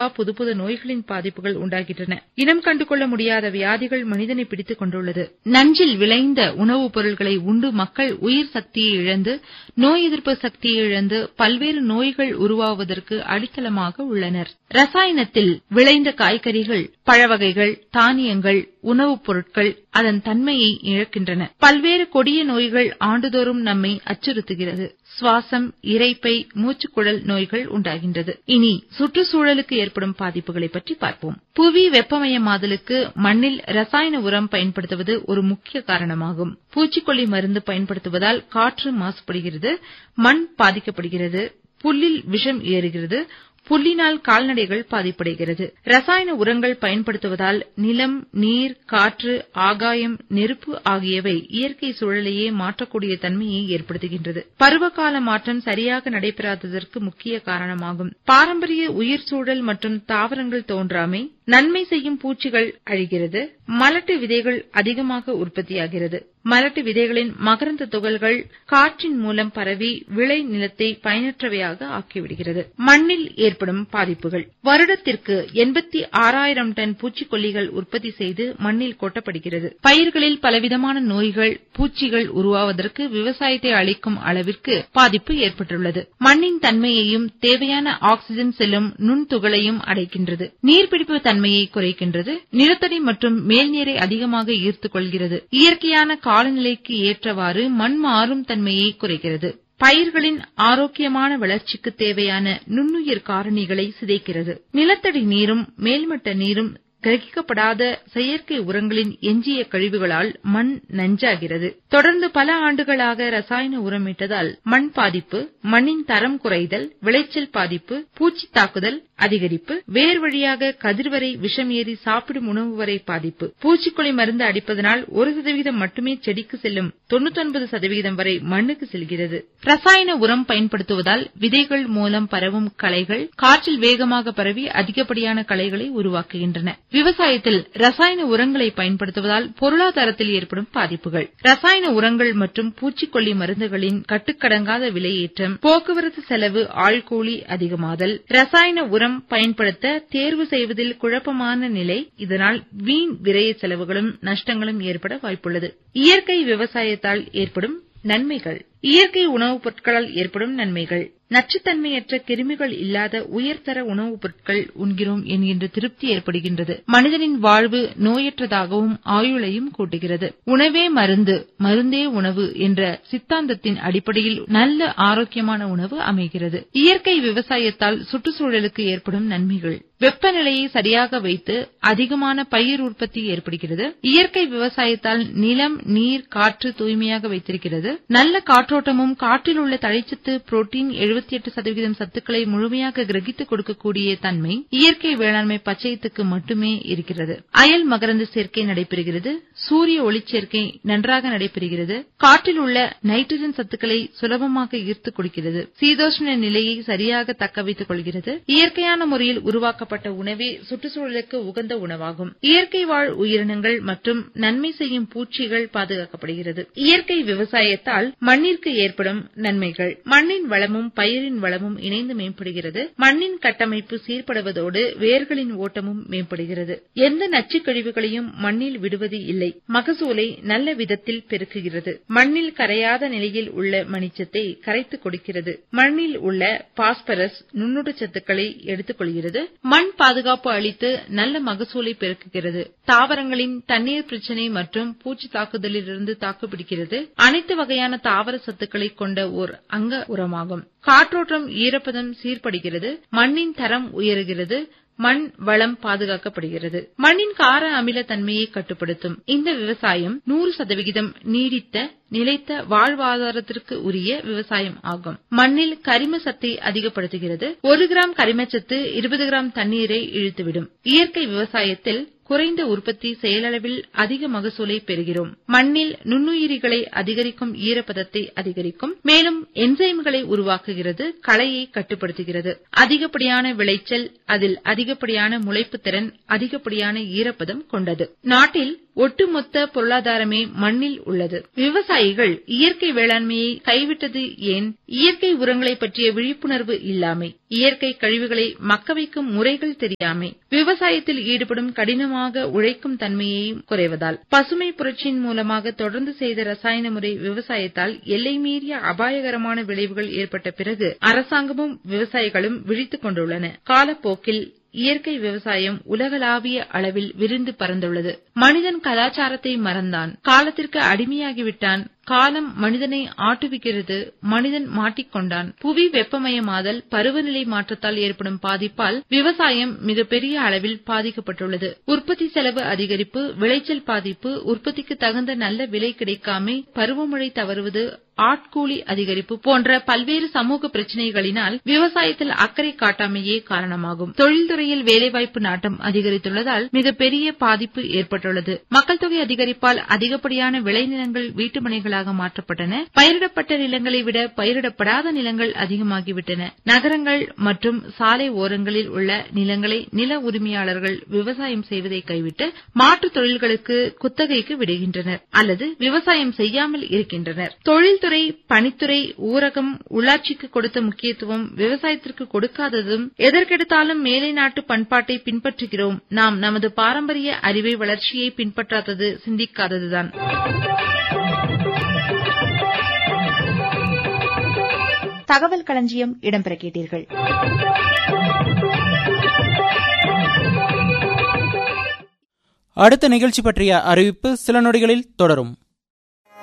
புது புது நோய்களின் பாதிப்புகள் உண்டாகின்றன இனம் கண்டுகொள்ள முடியாத வியாதிகள் மனிதனை பிடித்துக் கொண்டுள்ளது நஞ்சில் விளைந்த உணவுப் பொருட்களை உண்டு மக்கள் உயிர் சக்தியை இழந்து நோய் எதிர்ப்பு சக்தியை இழந்து பல்வேறு நோய்கள் உருவாவதற்கு அடித்தளமாக உள்ளனர் ரசாயனத்தில் விளைந்த காய்கறிகள் பழவகைகள் தானியங்கள் உணவுப் பொருட்கள் அதன் தன்மையை இழக்கின்றன பல்வேறு கொடிய நோய்கள் ஆண்டுதோறும் நம்மை அச்சுறுத்துகிறது சுவாசம் இரைப்பை மூச்சுக்குழல் நோய்கள் உண்டாகின்றது இனி சுற்றுச்சூழலுக்கு ஏற்படும் பாதிப்புகளை பற்றி பார்ப்போம் புவி வெப்பமயமாதலுக்கு மண்ணில் ரசாயன உரம் பயன்படுத்துவது ஒரு முக்கிய காரணமாகும் பூச்சிக்கொல்லி மருந்து பயன்படுத்துவதால் காற்று மாசுபடுகிறது மண் பாதிக்கப்படுகிறது புல்லில் விஷம் ஏறுகிறது புல்லினால் கால்நடைகள் பாதிப்படைகிறது ரசாயன உரங்கள் பயன்படுத்துவதால் நிலம் நீர் காற்று ஆகாயம் நெருப்பு ஆகியவை இயற்கை சூழலையே மாற்றக்கூடிய தன்மையை ஏற்படுத்துகின்றது பருவகால மாற்றம் சரியாக நடைபெறாததற்கு முக்கிய காரணமாகும் பாரம்பரிய உயிர் சூழல் மற்றும் தாவரங்கள் தோன்றாமை நன்மை செய்யும் பூச்சிகள் அழிகிறது மலட்டு விதைகள் அதிகமாக உற்பத்தியாகிறது மலட்டு விதைகளின் மகரந்த துகள்கள் காற்றின் மூலம் பரவி விளை நிலத்தை பயனற்றவையாக ஆக்கிவிடுகிறது மண்ணில் ஏற்படும் பாதிப்புகள் வருடத்திற்கு எண்பத்தி ஆறாயிரம் டன் பூச்சிக்கொல்லிகள் உற்பத்தி செய்து மண்ணில் கொட்டப்படுகிறது பயிர்களில் பலவிதமான நோய்கள் பூச்சிகள் உருவாவதற்கு விவசாயத்தை அளிக்கும் அளவிற்கு பாதிப்பு ஏற்பட்டுள்ளது மண்ணின் தன்மையையும் தேவையான ஆக்ஸிஜன் செல்லும் நுண்துகளையும் அடைக்கின்றது நீர்பிடிப்பு தன்மையை குறைக்கின்றது நிலத்தடி மற்றும் மேல்நீரை அதிகமாக ஈர்த்துக் கொள்கிறது இயற்கையான காலநிலைக்கு ஏற்றவாறு மண் மாறும் தன்மையை குறைக்கிறது பயிர்களின் ஆரோக்கியமான வளர்ச்சிக்கு தேவையான நுண்ணுயிர் காரணிகளை சிதைக்கிறது நிலத்தடி நீரும் மேல்மட்ட நீரும் கிரகிக்கப்படாத செயற்கை உரங்களின் எஞ்சிய கழிவுகளால் மண் நஞ்சாகிறது தொடர்ந்து பல ஆண்டுகளாக ரசாயன உரமிட்டதால் மண் பாதிப்பு மண்ணின் தரம் குறைதல் விளைச்சல் பாதிப்பு பூச்சி தாக்குதல் அதிகரிப்பு வேர் வழியாக கதிர்வரை விஷம் ஏறி சாப்பிடும் உணவு வரை பாதிப்பு பூச்சிக்கொல்லி மருந்து அடிப்பதனால் ஒரு சதவீதம் மட்டுமே செடிக்கு செல்லும் தொண்ணூத்தொன்பது சதவீதம் வரை மண்ணுக்கு செல்கிறது ரசாயன உரம் பயன்படுத்துவதால் விதைகள் மூலம் பரவும் களைகள் காற்றில் வேகமாக பரவி அதிகப்படியான களைகளை உருவாக்குகின்றன விவசாயத்தில் ரசாயன உரங்களை பயன்படுத்துவதால் பொருளாதாரத்தில் ஏற்படும் பாதிப்புகள் ரசாயன உரங்கள் மற்றும் பூச்சிக்கொல்லி மருந்துகளின் கட்டுக்கடங்காத விலையேற்றம் போக்குவரத்து செலவு ஆள்கூலி அதிகமாதல் ரசாயன உரம் பயன்படுத்த தேர்வு செய்வதில் குழப்பமான நிலை இதனால் வீண் விரய செலவுகளும் நஷ்டங்களும் ஏற்பட வாய்ப்புள்ளது இயற்கை விவசாயத்தால் ஏற்படும் நன்மைகள் இயற்கை உணவுப் பொருட்களால் ஏற்படும் நன்மைகள் நச்சுத்தன்மையற்ற கிருமிகள் இல்லாத உயர்தர உணவுப் பொருட்கள் உண்கிறோம் என்கின்ற திருப்தி ஏற்படுகின்றது மனிதனின் வாழ்வு நோயற்றதாகவும் ஆயுளையும் கூட்டுகிறது உணவே மருந்து மருந்தே உணவு என்ற சித்தாந்தத்தின் அடிப்படையில் நல்ல ஆரோக்கியமான உணவு அமைகிறது இயற்கை விவசாயத்தால் சுற்றுச்சூழலுக்கு ஏற்படும் நன்மைகள் வெப்பநிலையை சரியாக வைத்து அதிகமான பயிர் உற்பத்தி ஏற்படுகிறது இயற்கை விவசாயத்தால் நிலம் நீர் காற்று தூய்மையாக வைத்திருக்கிறது நல்ல காற்றோட்டமும் காற்றில் உள்ள தழைச்சத்து புரோட்டீன் எழுபத்தி எட்டு சதவீதம் சத்துக்களை முழுமையாக கிரகித்துக் கொடுக்கக்கூடிய தன்மை இயற்கை வேளாண்மை பச்சையத்துக்கு மட்டுமே இருக்கிறது அயல் மகரந்த சேர்க்கை நடைபெறுகிறது சூரிய ஒளிச்சேர்க்கை நன்றாக நடைபெறுகிறது காற்றில் உள்ள நைட்ரஜன் சத்துக்களை சுலபமாக ஈர்த்துக் கொடுக்கிறது சீதோஷ்ண நிலையை சரியாக தக்க வைத்துக் கொள்கிறது இயற்கையான முறையில் உருவாக்கப்பட்ட உணவே சுற்றுச்சூழலுக்கு உகந்த உணவாகும் இயற்கை வாழ் உயிரினங்கள் மற்றும் நன்மை செய்யும் பூச்சிகள் பாதுகாக்கப்படுகிறது இயற்கை விவசாயத்தால் மண்ணிற்கு ஏற்படும் நன்மைகள் மண்ணின் வளமும் பயிரின் வளமும் இணைந்து மேம்படுகிறது மண்ணின் கட்டமைப்பு சீர்படுவதோடு வேர்களின் ஓட்டமும் மேம்படுகிறது எந்த நச்சுக் கழிவுகளையும் மண்ணில் விடுவது இல்லை மகசூலை நல்ல விதத்தில் பெருக்குகிறது மண்ணில் கரையாத நிலையில் உள்ள மணிச்சத்தை கரைத்துக் கொடுக்கிறது மண்ணில் உள்ள பாஸ்பரஸ் நுண்ணுடச்சத்துக்களை எடுத்துக் கொள்கிறது மண் பாதுகாப்பு அளித்து நல்ல மகசூலை பெருக்குகிறது தாவரங்களின் தண்ணீர் பிரச்சினை மற்றும் பூச்சி தாக்குதலிலிருந்து தாக்குப்பிடிக்கிறது அனைத்து வகையான தாவர சத்துக்களை கொண்ட ஓர் அங்க உரமாகும் காற்றோட்டம் ஈரப்பதம் சீர்படுகிறது மண்ணின் தரம் உயருகிறது மண் வளம் பாதுகாக்கப்படுகிறது மண்ணின் கார அமில தன்மையை கட்டுப்படுத்தும் இந்த விவசாயம் நூறு சதவிகிதம் நீடித்த நிலைத்த வாழ்வாதாரத்திற்கு உரிய விவசாயம் ஆகும் மண்ணில் கரிம சத்தை அதிகப்படுத்துகிறது ஒரு கிராம் கரிமச்சத்து இருபது கிராம் தண்ணீரை இழுத்துவிடும் இயற்கை விவசாயத்தில் குறைந்த உற்பத்தி செயலளவில் அதிக மகசூலை பெறுகிறோம் மண்ணில் நுண்ணுயிரிகளை அதிகரிக்கும் ஈரப்பதத்தை அதிகரிக்கும் மேலும் என்சைம்களை உருவாக்குகிறது களையை கட்டுப்படுத்துகிறது அதிகப்படியான விளைச்சல் அதில் அதிகப்படியான முளைப்பு திறன் அதிகப்படியான ஈரப்பதம் கொண்டது நாட்டில் ஒட்டுமொத்த பொருளாதாரமே மண்ணில் உள்ளது விவசாயிகள் இயற்கை வேளாண்மையை கைவிட்டது ஏன் இயற்கை உரங்களை பற்றிய விழிப்புணர்வு இல்லாமை இயற்கை கழிவுகளை மக்க வைக்கும் முறைகள் தெரியாமை விவசாயத்தில் ஈடுபடும் கடினமாக உழைக்கும் தன்மையையும் குறைவதால் பசுமை புரட்சியின் மூலமாக தொடர்ந்து செய்த ரசாயன முறை விவசாயத்தால் எல்லை மீறிய அபாயகரமான விளைவுகள் ஏற்பட்ட பிறகு அரசாங்கமும் விவசாயிகளும் விழித்துக் கொண்டுள்ளன காலப்போக்கில் இயற்கை விவசாயம் உலகளாவிய அளவில் விரிந்து பறந்துள்ளது மனிதன் கலாச்சாரத்தை மறந்தான் காலத்திற்கு அடிமையாகிவிட்டான் காலம் மனிதனை ஆட்டுவிக்கிறது மனிதன் மாட்டிக்கொண்டான் புவி வெப்பமயமாதல் பருவநிலை மாற்றத்தால் ஏற்படும் பாதிப்பால் விவசாயம் மிகப்பெரிய அளவில் பாதிக்கப்பட்டுள்ளது உற்பத்தி செலவு அதிகரிப்பு விளைச்சல் பாதிப்பு உற்பத்திக்கு தகுந்த நல்ல விலை கிடைக்காமை பருவமழை தவறுவது ஆட்கூலி அதிகரிப்பு போன்ற பல்வேறு சமூக பிரச்சினைகளினால் விவசாயத்தில் அக்கறை காட்டாமையே காரணமாகும் தொழில்துறையில் வேலைவாய்ப்பு நாட்டம் அதிகரித்துள்ளதால் மிகப்பெரிய பாதிப்பு ஏற்பட்டுள்ளது மக்கள் தொகை அதிகரிப்பால் அதிகப்படியான விளைநிலங்கள் வீட்டுமனைகளாக மாற்றப்பட்டன பயிரிடப்பட்ட நிலங்களை விட பயிரிடப்படாத நிலங்கள் அதிகமாகிவிட்டன நகரங்கள் மற்றும் சாலை ஓரங்களில் உள்ள நிலங்களை நில உரிமையாளர்கள் விவசாயம் செய்வதை கைவிட்டு மாற்றுத் தொழில்களுக்கு குத்தகைக்கு விடுகின்றனர் அல்லது விவசாயம் செய்யாமல் இருக்கின்றனர் தொழில் தொழில்துறை பணித்துறை ஊரகம் உள்ளாட்சிக்கு கொடுத்த முக்கியத்துவம் விவசாயத்திற்கு கொடுக்காததும் எதற்கெடுத்தாலும் மேலை நாட்டு பண்பாட்டை பின்பற்றுகிறோம் நாம் நமது பாரம்பரிய அறிவை வளர்ச்சியை பின்பற்றாதது சிந்திக்காததுதான் தகவல் களஞ்சியம் இடம்பெற கேட்டீர்கள் அடுத்த நிகழ்ச்சி பற்றிய அறிவிப்பு சில நொடிகளில் தொடரும்